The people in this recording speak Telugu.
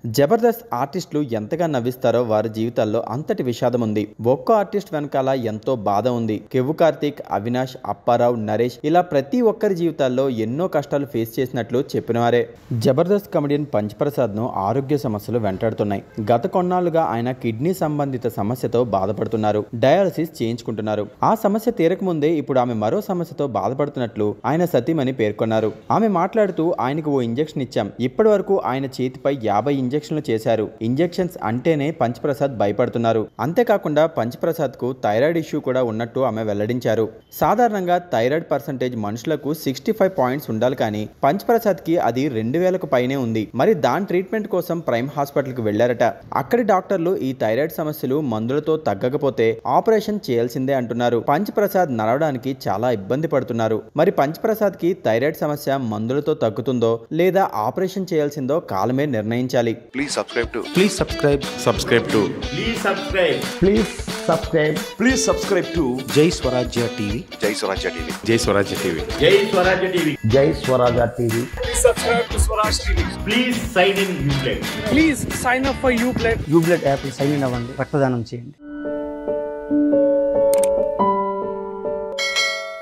జబర్దస్త్ ఆర్టిస్టులు ఎంతగా నవ్విస్తారో వారి జీవితాల్లో అంతటి విషాదం ఉంది ఒక్కో ఆర్టిస్ట్ వెనకాల ఎంతో బాధ ఉంది కెవ్వు కార్తీక్ అవినాష్ అప్పారావు నరేష్ ఇలా ప్రతి ఒక్కరి జీవితాల్లో ఎన్నో కష్టాలు ఫేస్ చేసినట్లు చెప్పినవారే జబర్దస్త్ కమెడియన్ పంచప్రసాద్ ను ఆరోగ్య సమస్యలు వెంటాడుతున్నాయి గత కొన్నాళ్లుగా ఆయన కిడ్నీ సంబంధిత సమస్యతో బాధపడుతున్నారు డయాలసిస్ చేయించుకుంటున్నారు ఆ సమస్య తీరకముందే ఇప్పుడు ఆమె మరో సమస్యతో బాధపడుతున్నట్లు ఆయన సతీమణి పేర్కొన్నారు ఆమె మాట్లాడుతూ ఆయనకు ఓ ఇంజెక్షన్ ఇచ్చాం ఇప్పటి వరకు ఆయన చేతిపై యాభై ఇంజెక్షన్లు చేశారు ఇంజెక్షన్స్ అంటేనే పంచప్రసాద్ భయపడుతున్నారు అంతేకాకుండా పంచప్రసాద్ కు థైరాయిడ్ ఇష్యూ కూడా ఉన్నట్టు ఆమె వెల్లడించారు సాధారణంగా థైరాయిడ్ పర్సంటేజ్ మనుషులకు సిక్స్టీ ఫైవ్ పాయింట్స్ ఉండాలి కానీ పంచప్రసాద్ కి అది రెండు వేలకు పైనే ఉంది మరి దాని ట్రీట్మెంట్ కోసం ప్రైమ్ హాస్పిటల్ కి వెళ్లారట అక్కడి డాక్టర్లు ఈ థైరాయిడ్ సమస్యలు మందులతో తగ్గకపోతే ఆపరేషన్ చేయాల్సిందే అంటున్నారు పంచప్రసాద్ నడవడానికి చాలా ఇబ్బంది పడుతున్నారు మరి పంచప్రసాద్ కి థైరాయిడ్ సమస్య మందులతో తగ్గుతుందో లేదా ఆపరేషన్ చేయాల్సిందో కాలమే నిర్ణయించాలి Please subscribe to Please subscribe. Subscribe to Please subscribe. Please subscribe. Please subscribe to Jai Swarajya TV. Jai Swarajya TV. Jai Swarajya TV. Jai Swarajya TV. Jai Swaraja TV. Please sign in Uplay. Please sign up for Uplay యూబ్లెట్ యాప్ సైన్ ఇన్ అవ్వండి రక్తదానం చేయండి